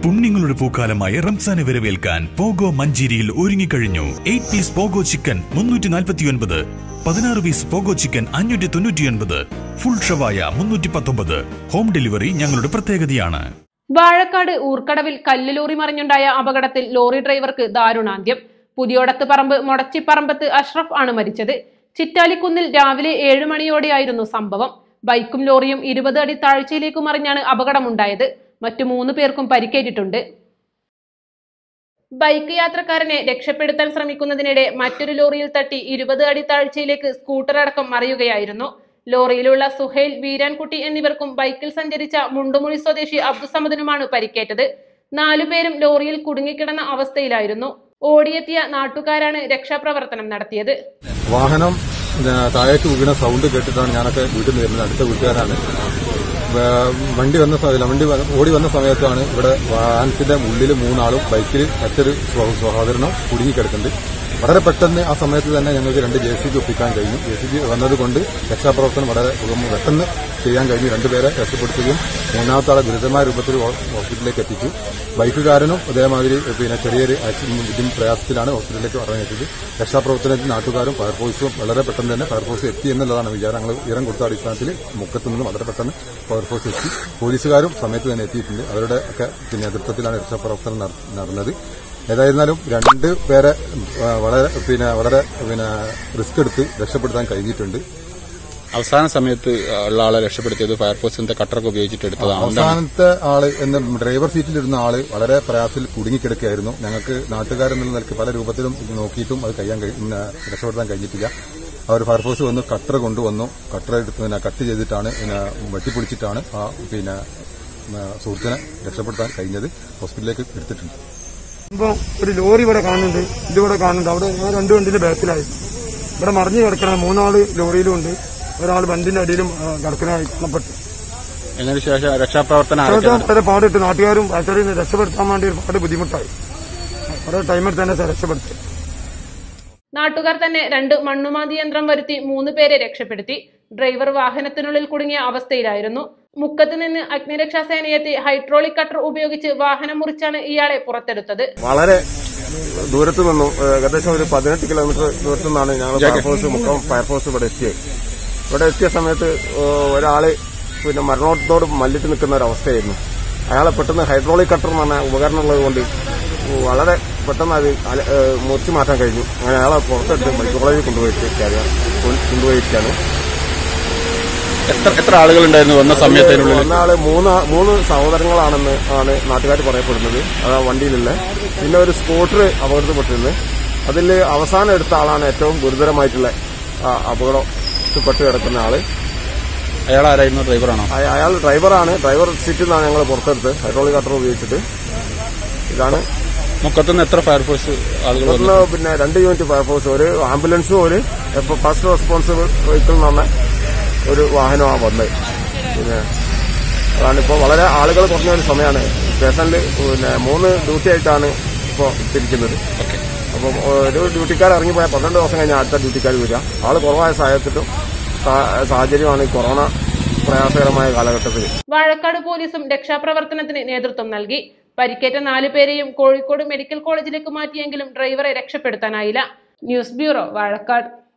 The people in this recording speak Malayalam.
പുണ്യങ്ങളുടെ പൂക്കാലമായ റംസാനെ വരവേൽക്കാൻ പോഗോ മഞ്ചേരിയിൽ ഒരുങ്ങിക്കഴിഞ്ഞു എയ്റ്റ് പീസ് പോഗോ ചിക്കൻ മുന്നൂറ്റി നാൽപ്പത്തിയൊൻപത് പതിനാറ് പീസ് പോഗോ ചിക്കൻ അഞ്ഞൂറ്റി തൊണ്ണൂറ്റിയൊൻപത് ഫുൾ ഷവായ മുന്നൂറ്റി പത്തൊമ്പത് ഹോം ഡെലിവറി ഞങ്ങളുടെ പ്രത്യേകതയാണ് വാഴക്കാട് ഊർക്കടവിൽ കല്ല് ലോറി മറിഞ്ഞുണ്ടായ അപകടത്തിൽ ലോറി ഡ്രൈവർക്ക് ദാരുണാന്ത്യം പുതിയോടത്ത് പറമ്പ് മൊടച്ചിപ്പറമ്പത്ത് അഷ്റഫ് ആണ് മരിച്ചത് ചിറ്റാലിക്കുന്നിൽ രാവിലെ ഏഴ് മണിയോടെയായിരുന്നു സംഭവം ബൈക്കും ലോറിയും ഇരുപത് അടി താഴ്ചയിലേക്ക് മറിഞ്ഞാണ് അപകടമുണ്ടായത് മറ്റു മൂന്ന് പേർക്കും പരിക്കേറ്റിട്ടുണ്ട് ബൈക്ക് യാത്രക്കാരനെ രക്ഷപ്പെടുത്താൻ ശ്രമിക്കുന്നതിനിടെ മറ്റൊരു ലോറിയിൽ തട്ടി ഇരുപത് അടി താഴ്ചയിലേക്ക് സ്കൂട്ടർ അടക്കം മറിയുകയായിരുന്നു ലോറിയിലുള്ള സുഹൈൽ വീരാൻകുട്ടി എന്നിവർക്കും ബൈക്കിൽ സഞ്ചരിച്ച മുണ്ടുമുഴി സ്വദേശി അബ്ദുസമദിനുമാണ് പരിക്കേറ്റത് നാലുപേരും ലോറിയിൽ കുടുങ്ങിക്കിടന്ന അവസ്ഥയിലായിരുന്നു ഓടിയെത്തിയ നാട്ടുകാരാണ് രക്ഷാപ്രവർത്തനം നടത്തിയത് വാഹനം ആ, താഴേക്ക് വീണ സൗണ്ട് കേട്ടിട്ടാണ് ഞാനൊക്കെ വീട്ടിൽ നിന്ന് വരുന്നത് അടുത്ത വീട്ടുകാരാണ് വേ- വണ്ടി വന്ന സ- വണ്ടി വന്ന- ഓടി വന്ന സമയത്താണ് ഇവിടെ വാഹനത്തിന്റെ ഉള്ളിൽ മൂന്നാളും ബൈക്കിൽ മറ്റൊരു സ്വ- സഹോദരനും കുടുങ്ങിക്കിടക്കുന്നുണ്ട് വളരെ പെട്ടെന്ന് ആ സമയത്ത് തന്നെ ഞങ്ങൾക്ക് രണ്ട് ജെ സി ബി ഒപ്പിക്കാൻ കഴിഞ്ഞു ജെ സി ബി വന്നതുകൊണ്ട് രക്ഷാപ്രവർത്തനം വളരെ സുഗമ- പെട്ടെന്ന് ചെയ്യാൻ കഴിഞ്ഞു രണ്ടുപേരെ രക്ഷപ്പെടുത്തുകയും മൂന്നാമത്തെ ആളെ ഗുരുതരമായ രൂപത്തിൽ ഹോ- ഹോസ്പിറ്റലിലേക്ക് എത്തിച്ചു ബൈക്കുകാരനും അതേമാതിരി പിന്നെ ചെറിയൊരു ആക്സിഡന്റ് ബുദ്ധിമുട്ട് പ്രയാസത്തിലാണ് ഹോസ്പിറ്റലിലേക്ക് പറഞ്ഞെത്തിയത് രക്ഷാപ്രവർത്തനത്തിൽ നാട്ടുകാരും ഫയർഫോഴ്സും വളരെ പെട്ടെന്ന് തന്നെ ഫയർഫോഴ്സ് എത്തി എന്നുള്ളതാണ് വിചാരം ഞങ്ങൾ ഉയരം കൊടുത്ത അടിസ്ഥാനത്തിൽ മുക്കത്ത് നിന്ന് വളരെ പെട്ടെന്ന് ഫയർഫോഴ്സ് എത്തി പോലീസുകാരും സമയത്ത് തന്നെ എത്തിയിട്ടുണ്ട് അവരുടെ ഒക്കെ പിന്നെ നേതൃത്വത്തിലാണ് രക്ഷാപ്രവർത്തനം നട- നടന്നത് ഏതായിരുന്നാലും രണ്ട് പേരെ ആ, വളരെ പിന്നെ വളരെ പിന്നെ റിസ്ക് എടുത്ത് രക്ഷപ്പെടുത്താൻ കഴിഞ്ഞിട്ടുണ്ട് അവസാന സമയത്ത് ഉള്ള ആളെ രക്ഷപ്പെടുത്തിയത് ഫയർഫോഴ്സിന്റെ കട്ടറൊക്കെ ഉപയോഗിച്ചിട്ട് എടുത്തതാണ് എന്താണ് അവസാനത്തെ ആള് എന്ന ഡ്രൈവർ സീറ്റിലിരുന്ന ആള് വളരെ പ്രയാസത്തിൽ കുടുങ്ങിക്കിടക്കുകയായിരുന്നു ഞങ്ങൾക്ക് നാട്ടുകാരെന്നുള്ള നിലയ്ക്ക് പല രൂപത്തിലും നോക്കിയിട്ടും അത് കഴിയാൻ കഴി- പിന്നെ രക്ഷപ്പെടുത്താൻ കഴിഞ്ഞിട്ടില്ല അവർ ഫയർഫോഴ്സ് വന്ന് കട്ടർ കൊണ്ടുവന്നു കട്ടർ എടുത്ത് പിന്നെ കട്ട് ചെയ്തിട്ടാണ് പിന്നെ വെട്ടിപ്പൊളിച്ചിട്ടാണ് ആ പിന്നെ ആ, സുഹൃത്തിനെ രക്ഷപ്പെടുത്താൻ കഴിഞ്ഞത് ഹോസ്പിറ്റലിലേക്ക് എടുത്തിട്ടുണ്ട് ഇപ്പൊ ഒരു ലോറി ഇവിടെ കാണുന്നുണ്ട് ഇതിവിടെ കാണുന്നുണ്ട് അവിടെ ഞാൻ രണ്ട് വണ്ടിന്റെ ബാക്കിലായിരുന്നു ഇവിടെ മറിഞ്ഞു കിടക്കണ മൂന്നാള് ലോറിയിലും ഉണ്ട് ഒരാൾ വണ്ടിന്റെ അടിയിലും ആ, കിടക്കണായി കാണപ്പെട്ടു എന്നതിന് ശേഷം രക്ഷാപ്രവർത്തനം ആരൊക്കെയാണ് രക്ഷപ്പെടുത്താൻ വളരെ പാടിട്ട് നാട്ടുകാരും ആൾക്കാരും ഇതിനെ രക്ഷപ്പെടുത്താൻ വേണ്ടി ഒരുപാട് ബുദ്ധിമുട്ടായി കുറെ ടൈം എടുത്ത് തന്നെ രക്ഷപ്പെടുത്തി നാട്ടുകാർ തന്നെ രണ്ട് മണ്ണുമാന്തി യന്ത്രം വരുത്തി മൂന്ന് പേരെ രക്ഷപ്പെടുത്തി ഡ്രൈവർ വാഹനത്തിനുള്ളിൽ കുടുങ്ങിയ അവസ്ഥയിലായിരുന്നു മുക്കത്ത് നിന്ന് അഗ്നിരക്ഷാ സേനയെത്തി ഹൈഡ്രോളിക് കട്ടർ ഉപയോഗിച്ച് വാഹനം മുറിച്ചാണ് ഇയാളെ പുറത്തെടുത്തത് വളരെ ദൂരത്തു നിന്നും ഏഹ്, ഏകദേശം ഒരു പതിനെട്ട് കിലോമീറ്റർ ദൂരത്തു നിന്നാണ് ഞങ്ങൾ ഫയർഫോഴ്സ് മുക്കം ഫയർഫോഴ്സ് ഇവിടെ എത്തിയത് ഇവിടെ എത്തിയ സമയത്ത് ഏഹ്, ഒരാള് പിന്നെ മരണത്തോട് മല്ലിട്ട് നിൽക്കുന്ന ഒരു അവസ്ഥയായിരുന്നു അയാളെ പെട്ടെന്ന് ഹൈഡ്രോളിക് കട്ടർ എന്ന് പറഞ്ഞ ഉപകരണം ഉള്ളത് കൊണ്ട് വളരെ പെട്ടെന്ന് അത് അല- ഏഹ്, മുറിച്ചു മാറ്റാൻ കഴിഞ്ഞു അങ്ങനെ അയാളെ പുറത്തെടുത്ത് മെഡിക്കൽ കോളേജിൽ കൊണ്ടുപോയിരിക്കുകയാണ് കൊണ്ടുപോയിരിക്കുകയാണ് എത്ര എത്ര ആളുകളുണ്ടായിരുന്നു വന്ന സമയത്തിനുള്ളിൽ ഒന്നാള് മൂന്ന് മൂന്ന് സഹോദരങ്ങളാണെന്ന് ആണ് നാട്ടുകാർ പറയപ്പെടുന്നത് അതാ വണ്ടിയിലുള്ള പിന്നെ ഒരു സ്കൂട്ടർ അപകടത്തിൽപ്പെട്ടിരുന്നത് അതിൽ അവസാനം എടുത്ത ആളാണ് ഏറ്റവും ഗുരുതരമായിട്ടുള്ള ആ, അപകടത്തിൽപ്പെട്ട് കിടക്കുന്ന ആള് അയാൾ ആരായിരുന്നു ഡ്രൈവറാണോ അയ- അയാൾ ഡ്രൈവറാണ് ഡ്രൈവർ സീറ്റിൽ നിന്നാണ് ഞങ്ങൾ പുറത്തെടുത്ത് ഹൈഡ്രോളിക് കട്ടർ ഉപയോഗിച്ചിട്ട് ഇതാണ് മുക്കത്തുനിന്ന് എത്ര ഫയർഫോഴ്സ് ആളുകൾ വന്നു ഒന്ന് പിന്നെ രണ്ട് യൂണിറ്റ് ഫയർഫോഴ്സ് ഒരു ആംബുലൻസും ഒരു ഫസ്റ്റ് റെസ്പോൺസിബിൾ വെഹിക്കിൾ എന്ന് പറഞ്ഞ ഒരു വാഹനമാണ് വന്നത് പിന്നെ അതാണിപ്പോൾ വളരെ ആളുകൾ കുറഞ്ഞ ഒരു സമയമാണ് സ്റ്റേഷനിൽ പിന്നെ മൂന്ന് ഡ്യൂട്ടി ആയിട്ടാണ് ഇപ്പോൾ തിരിക്കുന്നത് അപ്പം ഒരു ഡ്യൂട്ടിക്കാർ ഇറങ്ങിപ്പോയാൽ പന്ത്രണ്ട് ദിവസം കഴിഞ്ഞാൽ അടുത്ത ഡ്യൂട്ടിക്കാർ വരിക ആള് കുറവായ സാഹചര്യത്തിലും സാ- സാഹചര്യമാണ് ഈ കൊറോണ പ്രയാസകരമായ കാലഘട്ടത്തിൽ വാഴക്കാട് പോലീസും രക്ഷാപ്രവർത്തനത്തിന് നേതൃത്വം നൽകി പരിക്കേറ്റ നാലുപേരെയും കോഴിക്കോട് മെഡിക്കൽ കോളേജിലേക്ക് മാറ്റിയെങ്കിലും ഡ്രൈവറെ രക്ഷപ്പെടുത്താനായില്ല ന്യൂസ് ബ്യൂറോ വാഴക്കാട്